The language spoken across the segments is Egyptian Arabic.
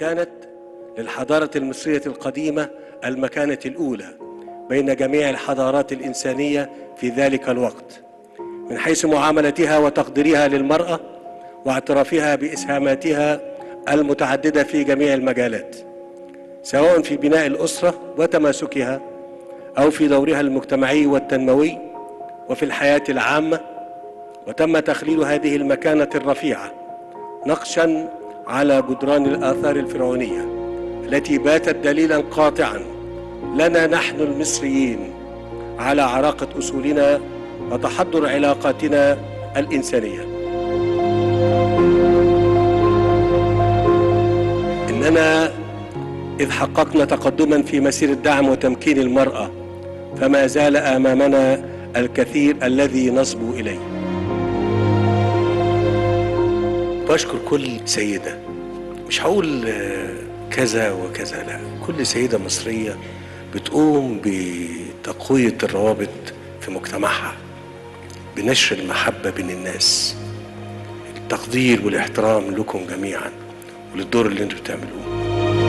كانت للحضارة المصرية القديمة المكانة الأولى بين جميع الحضارات الإنسانية في ذلك الوقت من حيث معاملتها وتقديرها للمرأة واعترافها بإسهاماتها المتعددة في جميع المجالات سواء في بناء الأسرة وتماسكها أو في دورها المجتمعي والتنموي وفي الحياة العامة وتم تخليل هذه المكانة الرفيعة نقشا على جدران الآثار الفرعونية التي باتت دليلا قاطعا لنا نحن المصريين على عراقة أصولنا وتحضر علاقاتنا الإنسانية إننا إذ حققنا تقدما في مسيرة دعم وتمكين المرأة فما زال أمامنا الكثير الذي نصبو إليه بشكر كل سيدة مش هقول آه، كذا وكذا لا كل سيدة مصرية بتقوم بتقوية الروابط في مجتمعها بنشر المحبة بين الناس التقدير والاحترام لكم جميعا وللدور اللي انتوا بتعملوه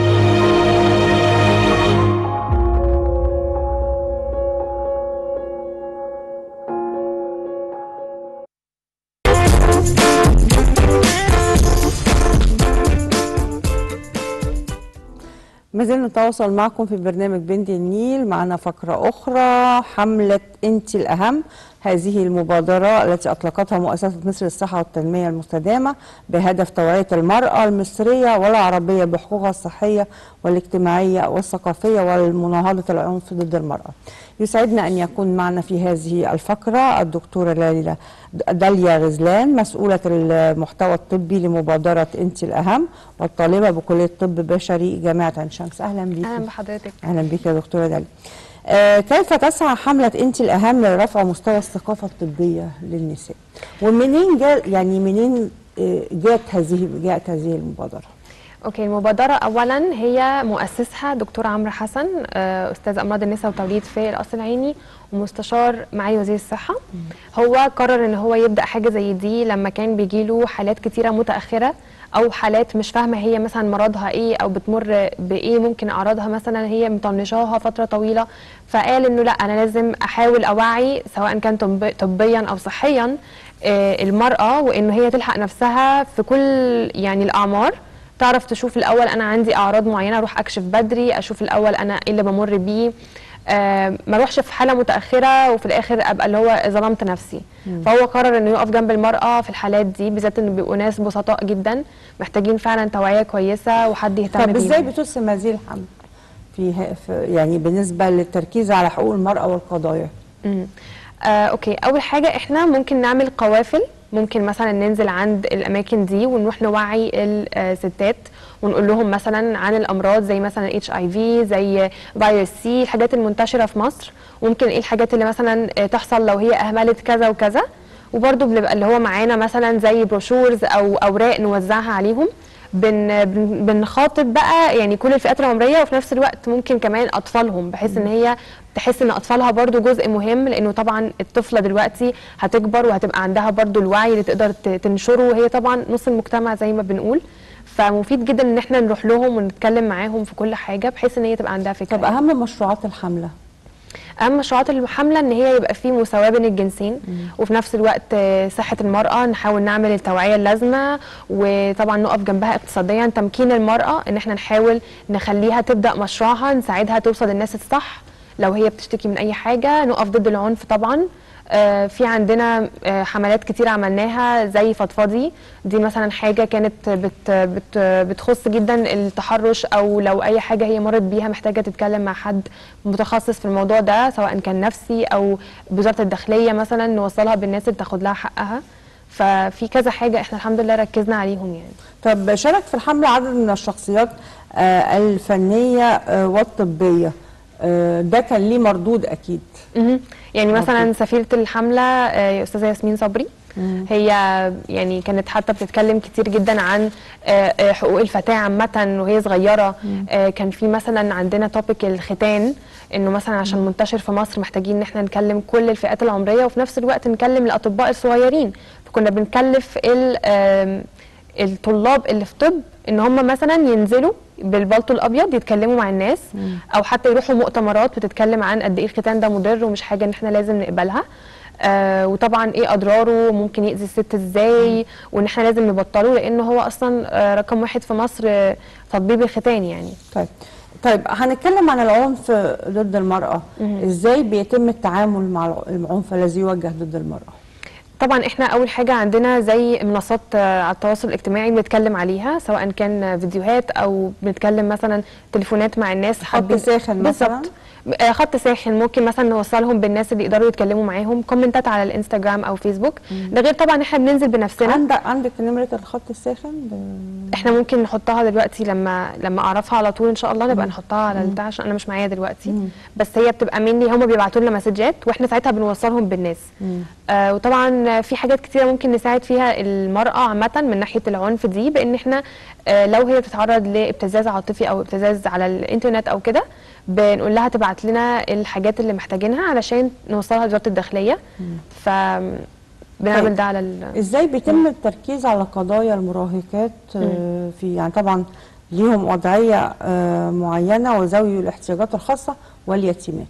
ما زلنا نتواصل معكم في برنامج بنت النيل معنا فقرة أخرى حملة أنت الأهم هذه المبادرة التي أطلقتها مؤسسة مصر للصحة والتنمية المستدامة بهدف توعية المرأة المصرية والعربية بحقوقها الصحية والاجتماعية والثقافية والمناهضة العنف ضد المرأة يسعدنا أن يكون معنا في هذه الفقرة الدكتورة ليلى داليا غزلان مسؤولة المحتوى الطبي لمبادرة أنت الأهم والطالبة بكلية طب بشري جامعة عين شمس أهلا بك اهلا بحضرتك أهلا بك يا دكتورة داليا آه كيف تسعى حملة أنت الأهم لرفع مستوى الثقافة الطبية للنساء ومنين جاء يعني منين آه، جاءت هذه جاءت هذه المبادرة اوكي المبادره اولا هي مؤسسها دكتور عمرو حسن آه، استاذ امراض النساء وتوليد في القصر العيني ومستشار معالي وزير الصحه هو قرر ان هو يبدا حاجه زي دي لما كان بيجيله حالات كتيره متاخره او حالات مش فاهمه هي مثلا مرضها ايه او بتمر بايه ممكن اعراضها مثلا هي مطنشاها فتره طويله فقال انه لا انا لازم احاول اوعي سواء كان طب- طبيا او صحيا آه، المراه وان هي تلحق نفسها في كل يعني الاعمار تعرف تشوف الاول انا عندي اعراض معينه اروح اكشف بدري اشوف الاول انا ايه اللي بمر بيه آه ما اروحش في حاله متاخره وفي الاخر ابقى اللي هو ظلمت نفسي فهو قرر انه يقف جنب المراه في الحالات دي بالذات ان بيبقوا ناس بسطاء جدا محتاجين فعلا توعيه كويسه وحد يهتم طب ازاي بيهم. بترسم هذه الحملة في, ه- في يعني بالنسبة للتركيز على حقوق المرأة والقضايا مم. آه، اوكي اول حاجه احنا ممكن نعمل قوافل ممكن مثلا ننزل عند الاماكن دي ونروح نوعي الستات ونقول لهم مثلا عن الامراض زي مثلا اتش اي في زي فيروس سي الحاجات المنتشره في مصر وممكن ايه الحاجات اللي مثلا آه، تحصل لو هي اهملت كذا وكذا وبرده بنبقى اللي هو معانا مثلا زي بروشورز او اوراق نوزعها عليهم بن بن- بنخاطب بقى يعني كل الفئات العمريه وفي نفس الوقت ممكن كمان اطفالهم بحيث ان هي تحس ان اطفالها برضو جزء مهم لانه طبعا الطفله دلوقتي هتكبر وهتبقى عندها برضو الوعي اللي تقدر ت- تنشره وهي طبعا نص المجتمع زي ما بنقول فمفيد جدا ان احنا نروح لهم ونتكلم معاهم في كل حاجه بحيث ان هي تبقى عندها فكره طب أهم مشروعات الحملة اهم مشروعات الحمله ان هي يبقى في مساواه بين الجنسين وفي نفس الوقت آه، صحه المراه نحاول نعمل التوعيه اللازمه وطبعا نقف جنبها اقتصاديا تمكين المراه ان احنا نحاول نخليها تبدا مشروعها نساعدها توصل للناس الصح لو هي بتشتكي من اي حاجه نقف ضد العنف طبعا آه، في عندنا آه، حملات كتير عملناها زي فضفاضي دي مثلا حاجه كانت بت بت بتخص جدا التحرش او لو اي حاجه هي مرت بيها محتاجه تتكلم مع حد متخصص في الموضوع ده سواء كان نفسي او وزاره الداخليه مثلا نوصلها بالناس اللي تاخد لها حقها ففي كذا حاجه احنا الحمد لله ركزنا عليهم يعني طب شارك في الحملة عدد من الشخصيات آه، الفنية آه، والطبية آه، ده كان ليه مردود أكيد مهم. يعني مثلا أوكي. سفيره الحمله آه، استاذه ياسمين صبري هي يعني كانت حتى بتتكلم كتير جدا عن آه، آه، حقوق الفتاه عامه وهي صغيره آه، كان في مثلا عندنا توبيك الختان انه مثلا عشان منتشر في مصر محتاجين ان احنا نكلم كل الفئات العمريه وفي نفس الوقت نكلم الاطباء الصغيرين فكنا بنكلف ال- آم، الطلاب اللي في طب ان هم مثلا ينزلوا بالبلطو الابيض يتكلموا مع الناس او حتى يروحوا مؤتمرات بتتكلم عن قد ايه الختان ده مضر ومش حاجه ان احنا لازم نقبلها آه وطبعا ايه اضراره ممكن يأذي الست ازاي وان احنا لازم نبطله لان هو اصلا آه رقم واحد في مصر آه تطبيب الختان يعني طيب طيب هنتكلم عن العنف ضد المرأة ازاي بيتم التعامل مع العنف الذي يوجه ضد المرأة طبعا احنا اول حاجه عندنا زي منصات آه، على التواصل الاجتماعي بنتكلم عليها سواء كان فيديوهات او بنتكلم مثلا تليفونات مع الناس خط ساخن مثلا؟ بالظبط آه، خط ساخن ممكن مثلا نوصلهم بالناس اللي يقدروا يتكلموا معاهم كومنتات على الانستجرام او فيسبوك ده غير طبعا احنا بننزل بنفسنا عندك عندك نمرة الخط الساخن ده- احنا ممكن نحطها دلوقتي لما لما اعرفها على طول ان شاء الله نبقى نحطها على البتاع عشان انا مش معايا دلوقتي بس هي بتبقى مني هم بيبعتوا لنا مسجات واحنا ساعتها بنوصلهم بالناس آه وطبعا في حاجات كتيره ممكن نساعد فيها المراه عامه من ناحيه العنف دي بان احنا آه لو هي بتتعرض لابتزاز عاطفي او ابتزاز على الانترنت او كده بنقول لها تبعت لنا الحاجات اللي محتاجينها علشان نوصلها لوزاره الداخليه ف بنعمل طيب. ده على ال... ازاي بيتم التركيز على قضايا المراهقات آه، في يعني طبعا ليهم وضعية آه، معينة وذوي الاحتياجات الخاصة واليتيمات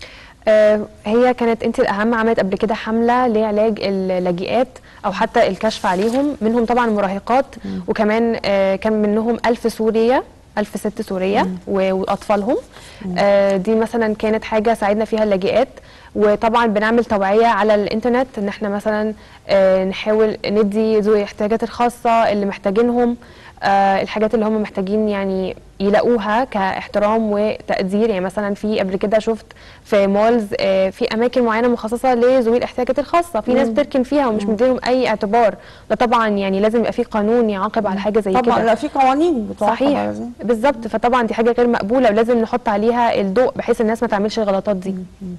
آه، هي كانت انت الاهم عملت قبل كده حمله لعلاج اللاجئات او حتى الكشف عليهم منهم طبعا مراهقات وكمان آه، كان منهم ألف سوريه ألف ست سورية و- وأطفالهم آه، دي مثلا كانت حاجة ساعدنا فيها اللاجئات وطبعا بنعمل توعية على الإنترنت إن احنا مثلا آه، نحاول ندي ذوي الاحتياجات الخاصة اللي محتاجينهم آه، الحاجات اللي هم محتاجين يعني يلاقوها كاحترام وتقدير يعني مثلا في قبل كده شفت في مولز آه، في اماكن معينه مخصصه لذوي الاحتياجات الخاصه في ناس بتركن فيها ومش مديهم اي اعتبار ده طبعا يعني لازم يبقى في قانون يعاقب على حاجه زي طبعا كده لا في قوانين بتعاقب صحيح على ذلك. بالظبط فطبعا دي حاجه غير مقبوله ولازم نحط عليها الضوء بحيث الناس ما تعملش الغلطات دي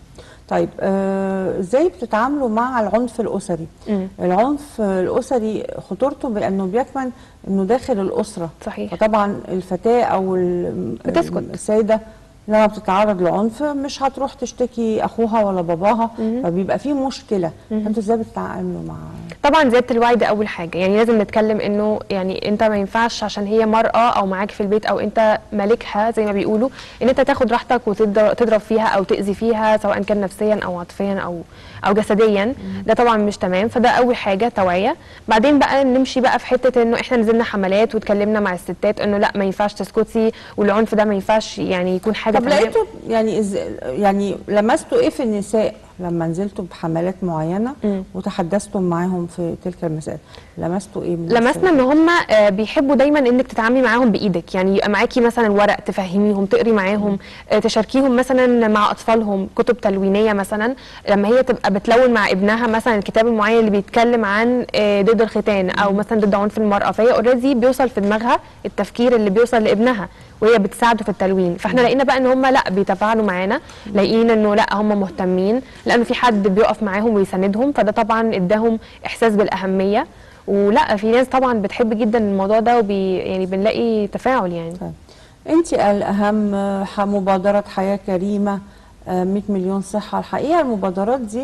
طيب آه، ازاي بتتعاملوا مع العنف الاسري مم. العنف الاسري خطورته بانه بيكمن انه داخل الاسره صحيح. فطبعا الفتاه او ال- بتسكت. السيده لما بتتعرض لعنف مش هتروح تشتكي اخوها ولا باباها فبيبقى في مشكله فانتوا ازاي بتتعاملوا مع طبعا زياده الوعي ده اول حاجه يعني لازم نتكلم انه يعني انت ما ينفعش عشان هي مراه او معاك في البيت او انت مالكها زي ما بيقولوا ان انت تاخد راحتك وتضرب فيها او تاذي فيها سواء كان نفسيا او عاطفيا او او جسديا ده طبعا مش تمام فده اول حاجه توعيه بعدين بقى نمشي بقى في حته انه احنا نزلنا حملات واتكلمنا مع الستات انه لا ما ينفعش تسكتي والعنف ده ما ينفعش يعني يكون حاجه طب تمام. لقيتوا يعني إز... يعني لمستوا ايه في النساء لما نزلتوا بحملات معينه مم. وتحدثتم معاهم في تلك المسائل لمستوا ايه من لمسنا النساء؟ ان هم آه، بيحبوا دايما انك تتعاملي معاهم بايدك يعني يبقى معاكي مثلا ورق تفهميهم تقري معاهم آه، تشاركيهم مثلا مع اطفالهم كتب تلوينيه مثلا لما هي تبقى بتلون مع ابنها مثلا الكتاب المعين اللي بيتكلم عن آه، ضد الختان او مثلا ضد عنف المراه فهي اوريدي بيوصل في دماغها التفكير اللي بيوصل لابنها وهي بتساعده في التلوين فاحنا لقينا بقى ان هم لا بيتفاعلوا معانا لاقيين انه لا هم مهتمين لانه في حد بيقف معاهم ويساندهم فده طبعا اداهم احساس بالاهميه ولا في ناس طبعا بتحب جدا الموضوع ده وبي يعني بنلاقي تفاعل يعني طيب. انت الاهم آه، ح- مبادره حياه كريمه آه، 100 مليون صحه الحقيقه المبادرات دي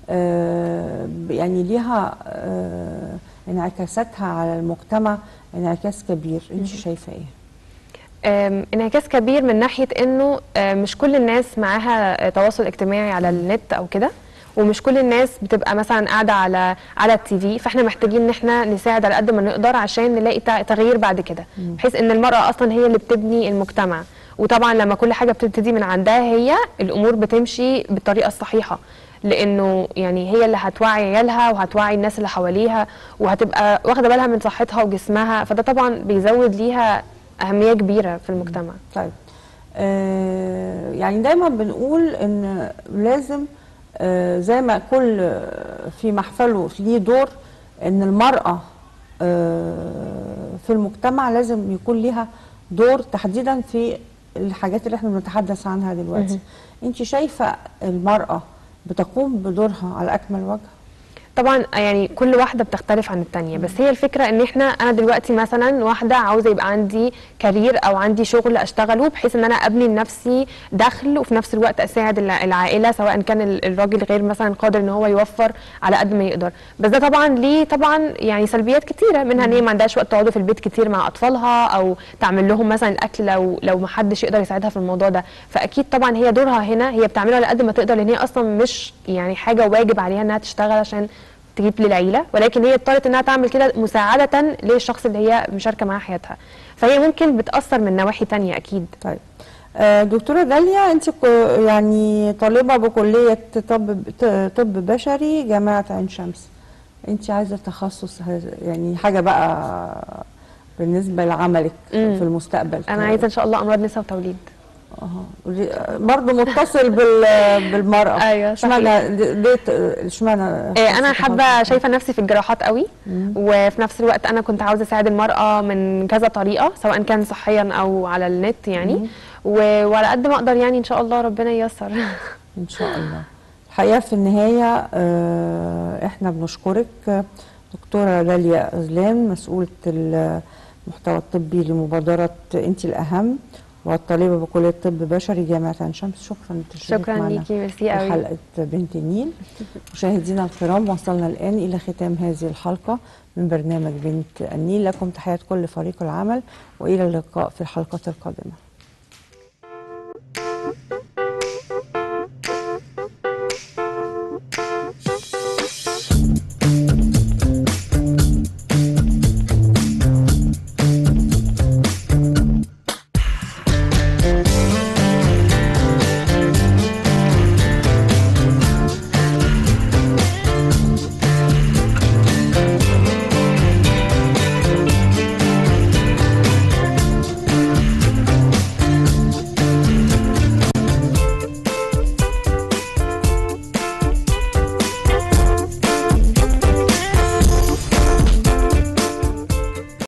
آه، ب- يعني ليها آه، انعكاساتها على المجتمع انعكاس كبير انت شايفه ايه آم، انعكاس كبير من ناحيه انه آم، مش كل الناس معاها آه، تواصل اجتماعي على النت او كده ومش كل الناس بتبقى مثلا قاعده على على التي في فاحنا محتاجين ان احنا نساعد على قد ما نقدر عشان نلاقي تع- تغيير بعد كده بحيث ان المراه اصلا هي اللي بتبني المجتمع وطبعا لما كل حاجه بتبتدي من عندها هي الامور بتمشي بالطريقه الصحيحه لانه يعني هي اللي هتوعي عيالها وهتوعي الناس اللي حواليها وهتبقى واخده بالها من صحتها وجسمها فده طبعا بيزود ليها اهميه كبيره في المجتمع طيب آه يعني دايما بنقول ان لازم آه زي ما كل آه، في محفله ليه دور ان المرأة آه في المجتمع لازم يكون ليها دور تحديدا في الحاجات اللي احنا بنتحدث عنها دلوقتي انت شايفة المرأة بتقوم بدورها على اكمل وجه طبعا يعني كل واحده بتختلف عن التانية بس هي الفكره ان احنا انا دلوقتي مثلا واحده عاوزه يبقى عندي كارير او عندي شغل اشتغله بحيث ان انا ابني لنفسي دخل وفي نفس الوقت اساعد الع- العائله سواء كان ال- الراجل غير مثلا قادر ان هو يوفر على قد ما يقدر بس ده طبعا ليه طبعا يعني سلبيات كتيره منها ان هي ما عندهاش وقت تقعد في البيت كتير مع اطفالها او تعمل لهم مثلا الاكل لو لو ما حدش يقدر يساعدها في الموضوع ده فاكيد طبعا هي دورها هنا هي بتعمله على قد ما تقدر لان هي اصلا مش يعني حاجه واجب عليها انها تشتغل عشان تجيب للعيله ولكن هي اضطرت انها تعمل كده مساعده للشخص اللي هي مشاركه معاه حياتها فهي ممكن بتاثر من نواحي تانية اكيد طيب آه، دكتورة داليا انت كو- يعني طالبة بكلية طب طب بشري جامعة عين شمس انت عايزة تخصص هذا- يعني حاجة بقى بالنسبة لعملك مم. في المستقبل انا عايزه ان شاء الله امراض نساء وتوليد برضه متصل بال بالمرأة أيوة، اشمعنى دي- ديت اشمعنى آه، انا حابه شايفه نفسي في الجراحات قوي وفي نفس الوقت انا كنت عاوزه اساعد المراه من كذا طريقه سواء كان صحيا او على النت يعني و- وعلى قد ما اقدر يعني ان شاء الله ربنا ييسر ان شاء الله الحقيقه في النهايه آه، احنا بنشكرك آه، دكتوره داليا غزلان مسؤوله المحتوى الطبي لمبادره انت الاهم والطالبه بكليه طب بشري جامعه عين شمس شكرا لتشريفك شكرا معنا ليكي ميرسي في قوي حلقه بنت النيل مشاهدينا الكرام وصلنا الان الى ختام هذه الحلقه من برنامج بنت النيل لكم تحيات كل فريق العمل والى اللقاء في الحلقات القادمه